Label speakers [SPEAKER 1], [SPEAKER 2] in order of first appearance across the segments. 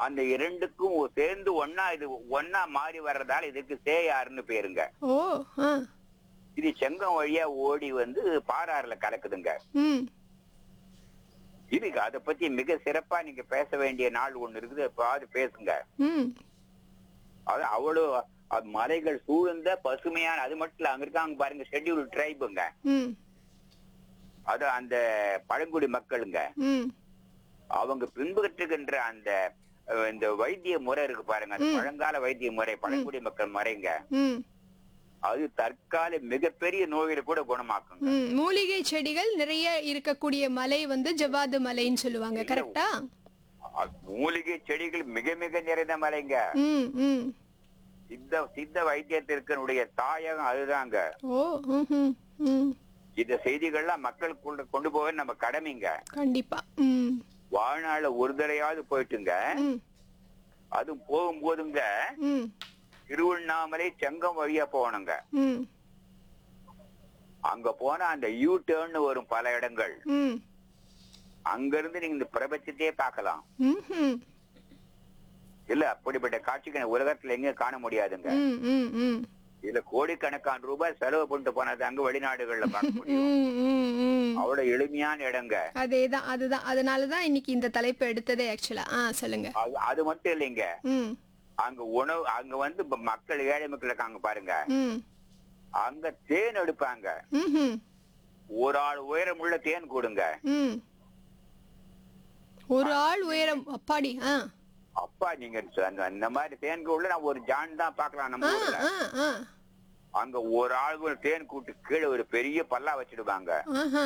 [SPEAKER 1] அந்த இரண்டுக்கும் ஒ- சேர்ந்து ஒன்னா இது ஒன்னா மாறி வர்றதால இதுக்கு சேயாறுன்னு பேருங்க
[SPEAKER 2] ஓ ஆ
[SPEAKER 1] இது செங்கம் வழியா ஓடி வந்து பாராறுல கலக்குதுங்க
[SPEAKER 2] ம்
[SPEAKER 1] இதுக்கு அதை பத்தி மிக சிறப்பா நீங்க பேச வேண்டிய நாள் ஒண்ணு இருக்குது எப்பாவது பேசுங்க
[SPEAKER 2] ம்
[SPEAKER 1] அது அவ்வளவு அது மலைகள் சூழ்ந்த பசுமையான அது மட்டும் இல்ல அங்க இருக்காங்க பாருங்க ஷெட்யூல் ட்ரைபுங்க
[SPEAKER 2] ம்
[SPEAKER 1] அது அந்த பழங்குடி மக்களுங்க
[SPEAKER 2] ம்
[SPEAKER 1] அவங்க பின்பற்றுகின்ற அந்த அஹ், இந்த வைத்திய முறை இருக்கு பாருங்க அந்த பழங்கால வைத்திய முறை பழங்குடி மக்கள் முறைங்க
[SPEAKER 2] ம்
[SPEAKER 1] அது தற்கால மிகப்பெரிய நோய்களை கூட குணமாக்குங்க
[SPEAKER 2] ம் மூலிகை செடிகள் நிறைய இருக்கக்கூடிய மலை வந்து ஜவ்வாது மலைன்னு சொல்லுவாங்க கரெக்டா
[SPEAKER 1] அது மூலிகை செடிகள் மிக மிக நிறைந்த மலைங்க
[SPEAKER 2] ம் ம்
[SPEAKER 1] சித்த சித்த வைத்தியத்திற்கனுடைய தாயகம் அதுதாங்க
[SPEAKER 2] ஓ ம் ம்
[SPEAKER 1] இந்த செய்திகள்லாம் மக்களுக்குள்ள கொண்டு போக நம்ம கடமைங்க
[SPEAKER 2] கண்டிப்பா ம்
[SPEAKER 1] வாழ்நாள்ல ஒரு தடையாவது போயிட்டுங்க
[SPEAKER 2] ம்
[SPEAKER 1] அதுவும் போகும்போதுங்க
[SPEAKER 2] ம்
[SPEAKER 1] திருவண்ணாமலை செங்கம் வழியா போகணுங்க
[SPEAKER 2] ம்
[SPEAKER 1] அங்க போனா அந்த யூ டேர்ன் வரும் பல இடங்கள்
[SPEAKER 2] ம்
[SPEAKER 1] அங்க இருந்து நீங்க இந்த பிரபஞ்சத்தையே பார்க்கலாம்
[SPEAKER 2] ம் ம்
[SPEAKER 1] இல்ல அப்படிப்பட்ட காட்சிகள் உலகத்துல எங்க காண முடியாதுங்க
[SPEAKER 2] ம் ம் ம்
[SPEAKER 1] இதுல கோடிக்கணக்கான ரூபாய் செலவு பண்ணிட்டு போனது அங்க வெளிநாடுகள்ல பார்க்க முடியும்
[SPEAKER 2] ம் ம் ம்
[SPEAKER 1] அவ்வளவு எளிமையான இடங்க
[SPEAKER 2] அதேதான் அதுதான் அதனால தான் இன்னைக்கு இந்த தலைப்பு எடுத்ததே ஆக்சுவலா ஆ சொல்லுங்க
[SPEAKER 1] அது- அது மட்டும் இல்லைங்க
[SPEAKER 2] ம்
[SPEAKER 1] அங்க உணவு அங்க வந்து இப்ப மக்கள் ஏழை மக்கள் இருக்காங்க பாருங்க
[SPEAKER 2] ம்
[SPEAKER 1] அங்க தேன் எடுப்பாங்க
[SPEAKER 2] ம் ம்
[SPEAKER 1] ஒரு ஆள் உயரம் உள்ள தேன் கொடுங்க
[SPEAKER 2] ம் ஒரு ஆள் உயரம் அப்பாடி ஆ
[SPEAKER 1] அப்பா நீங்க சொ- அந்த அந்த மாதிரி தேன்கு உள்ள நான் ஒரு ஜான் தான் பார்க்கலாம் நம்ம
[SPEAKER 2] ஆ
[SPEAKER 1] ஊர்ல
[SPEAKER 2] ஆ ஆ
[SPEAKER 1] அங்க ஒரு ஆள் தேன் கூட்டு கீழே ஒரு பெரிய பல்லா வச்சிடுவாங்க
[SPEAKER 2] ஆஹா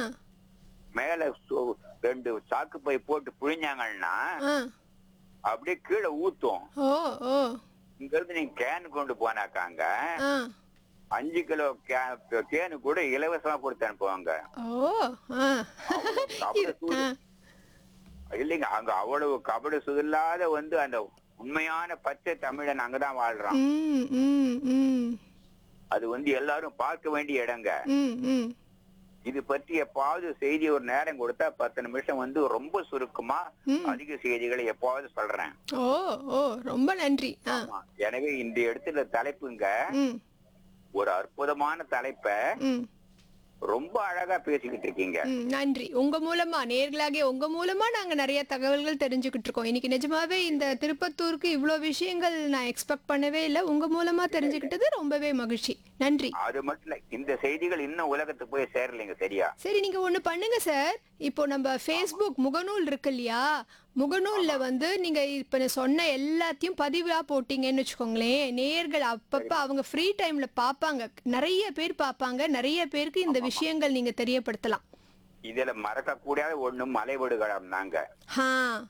[SPEAKER 1] மேல சு- ரெண்டு சாக்கு பை போட்டு புழிஞ்சாங்கன்னா
[SPEAKER 2] ஆ
[SPEAKER 1] அப்படியே கீழே ஊத்தும்
[SPEAKER 2] ஓ ஓ
[SPEAKER 1] இங்க இருந்து நீங்க கேன் கொண்டு போனாக்காங்க
[SPEAKER 2] ஆ
[SPEAKER 1] அஞ்சு கிலோ கே- தேனு கூட இலவசமா கொடுத்து அனுப்புவாங்க
[SPEAKER 2] ஓ ஆ
[SPEAKER 1] கபட
[SPEAKER 2] இது
[SPEAKER 1] சூடு
[SPEAKER 2] ஆ
[SPEAKER 1] இல்லைங்க அங்க அவ்வளவு கபட சுதில்லாத வந்து அந்த உண்மையான பச்சை தமிழன் அங்கதான் வாழ்றான்
[SPEAKER 2] ம் ம் ம்
[SPEAKER 1] அது வந்து எல்லாரும் பார்க்க வேண்டிய இடங்க
[SPEAKER 2] ம் ம்
[SPEAKER 1] இது பற்றி எப்பாவது செய்தி ஒரு நேரம் கொடுத்தா பத்து நிமிஷம் வந்து ரொம்ப சுருக்கமா
[SPEAKER 2] ம்.
[SPEAKER 1] அதிக செய்திகளை எப்பாவது சொல்றேன்
[SPEAKER 2] ஓ ஓ ரொம்ப நன்றி ஆ
[SPEAKER 1] ஆமா. எனவே இந்த இடத்துல தலைப்புங்க
[SPEAKER 2] ம்
[SPEAKER 1] ஒரு அற்புதமான தலைப்பை
[SPEAKER 2] ம்
[SPEAKER 1] ரொம்ப அழகா பேசிக்கிட்டு இருக்கீங்க
[SPEAKER 2] ம், நன்றி உங்க மூலமா நேர்களாகிய உங்க மூலமா நாங்க நிறைய தகவல்கள் தெரிஞ்சுக்கிட்டு இருக்கோம் இன்னைக்கு நிஜமாவே இந்த திருப்பத்தூருக்கு இவ்வளோ விஷயங்கள் நான் எக்ஸ்பெக்ட் பண்ணவே இல்லை உங்க மூலமா தெரிஞ்சுக்கிட்டது ரொம்பவே மகிழ்ச்சி நன்றி
[SPEAKER 1] அது மட்டும் இல்ல இந்த செய்திகள் இன்னும் உலகத்துக்கு போய் சேரலைங்க சரியா
[SPEAKER 2] சரி நீங்க ஒண்ணு பண்ணுங்க சார் இப்போ நம்ம ஃபேஸ்புக் முகநூல் இருக்கு இல்லையா முகநூல்ல வந்து நீங்க இப்ப நான் சொன்ன எல்லாத்தையும் பதிவா போட்டீங்கன்னு வச்சுக்கோங்களேன் நேயர்கள் அப்பப்ப அவங்க ஃப்ரீ டைம்ல பாப்பாங்க நிறைய பேர் பாப்பாங்க நிறைய பேருக்கு இந்த விஷயங்கள் நீங்க தெரியப்படுத்தலாம்
[SPEAKER 1] இதுல மறக்க கூடாத ஒண்ணு மலைவடுகளம் தாங்க
[SPEAKER 2] ஹா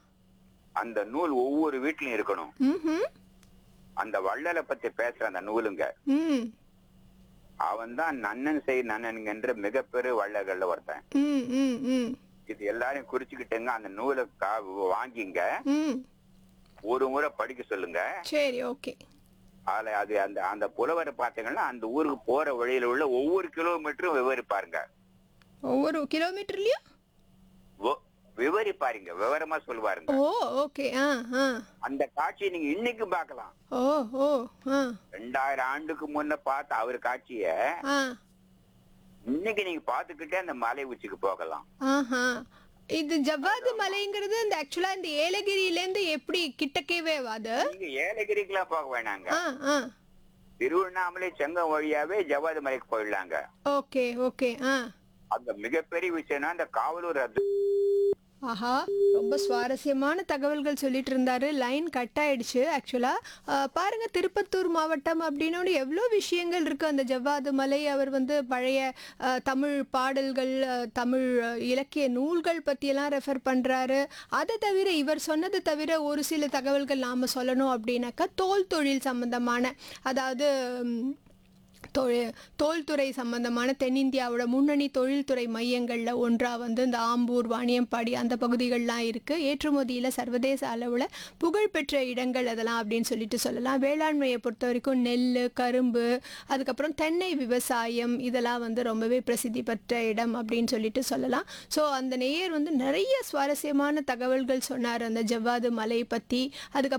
[SPEAKER 1] அந்த நூல் ஒவ்வொரு வீட்லயும் இருக்கணும்
[SPEAKER 2] ம்
[SPEAKER 1] அந்த வள்ளலை பத்தி பேசுற அந்த நூலுங்க
[SPEAKER 2] ம்
[SPEAKER 1] அவன் தான் நன்னன் செய் நன்னன்கின்ற மிகப்பெரிய வள்ளல்கள்ல ஒருத்தன்
[SPEAKER 2] ம் ம் ம்
[SPEAKER 1] இது எல்லாரும் குறிச்சுக்கிட்டுங்க அந்த நூலை கா- வாங்கிங்க
[SPEAKER 2] ம்
[SPEAKER 1] ஒரு முறை படிக்க சொல்லுங்க
[SPEAKER 2] சரி ஓகே
[SPEAKER 1] அதுல அது அந்த அந்த புலவரை பார்த்தீங்கன்னா அந்த ஊருக்கு போற வழியில உள்ள ஒவ்வொரு கிலோமீட்டரும் விவரிப்பாருங்க
[SPEAKER 2] ஒவ்வொரு கிலோமீட்டர்லயும்
[SPEAKER 1] ஒ- விவரிப்பாருங்க விவரமா சொல்லுவாருங்க
[SPEAKER 2] ஓ ஓகே ஆ ஆ
[SPEAKER 1] அந்த காட்சியை நீங்க இன்னைக்கும் பார்க்கலாம்
[SPEAKER 2] ஓ ஓ ஆ
[SPEAKER 1] ரெண்டாயிரம் ஆண்டுக்கு முன்ன பார்த்த அவர் காட்சிய
[SPEAKER 2] ஆ
[SPEAKER 1] இன்னைக்கு நீங்க பாத்துக்கிட்டே அந்த மலை உச்சிக்கு போகலாம்
[SPEAKER 2] ஆஹா இது ஜவ்வாது மலைங்கிறது இந்த ஆக்சுவலா இந்த ஏலகிரியில இருந்து எப்படி கிட்டக்கேவே அது
[SPEAKER 1] நீங்க ஏலகிரிக்கெல்லாம் போக வேணாங்க
[SPEAKER 2] ஆ ஆ
[SPEAKER 1] திருவண்ணாமலை செங்கம் வழியாவே ஜவாது மலைக்கு போயிடலாங்க
[SPEAKER 2] ஓகே ஓகே ஆ
[SPEAKER 1] அங்க மிகப்பெரிய விஷயம்னா அந்த காவலூர் அது
[SPEAKER 2] ஆஹா ரொம்ப சுவாரஸ்யமான தகவல்கள் சொல்லிட்டு இருந்தாரு லைன் கட் ஆயிடுச்சு ஆக்சுவலா பாருங்க திருப்பத்தூர் மாவட்டம் அப்படின்னு எவ்வளோ விஷயங்கள் இருக்கு அந்த ஜவ்வாது மலை அவர் வந்து பழைய அஹ், தமிழ் பாடல்கள் அஹ், தமிழ் அஹ், இலக்கிய நூல்கள் பற்றியெல்லாம் ரெஃபர் பண்ணுறாரு அதை தவிர இவர் சொன்னது தவிர ஒரு சில தகவல்கள் நாம் சொல்லணும் அப்படின்னாக்கா தோல் தொழில் சம்பந்தமான அதாவது ம், தொழில் தோல்துறை சம்பந்தமான தென்னிந்தியாவோட முன்னணி தொழில்துறை மையங்களில் ஒன்றாக வந்து இந்த ஆம்பூர் வாணியம்பாடி அந்த பகுதிகள்லாம் இருக்குது ஏற்றுமதியில் சர்வதேச அளவில் புகழ்பெற்ற இடங்கள் அதெல்லாம் அப்படின்னு சொல்லிட்டு சொல்லலாம் வேளாண்மையை பொறுத்த வரைக்கும் நெல் கரும்பு அதுக்கப்புறம் தென்னை விவசாயம் இதெல்லாம் வந்து ரொம்பவே பிரசித்தி பெற்ற இடம் அப்படின்னு சொல்லிட்டு சொல்லலாம் ஸோ அந்த நேயர் வந்து நிறைய சுவாரஸ்யமான தகவல்கள் சொன்னார் அந்த ஜவ்வாது மலை பற்றி அதுக்கப்புறம்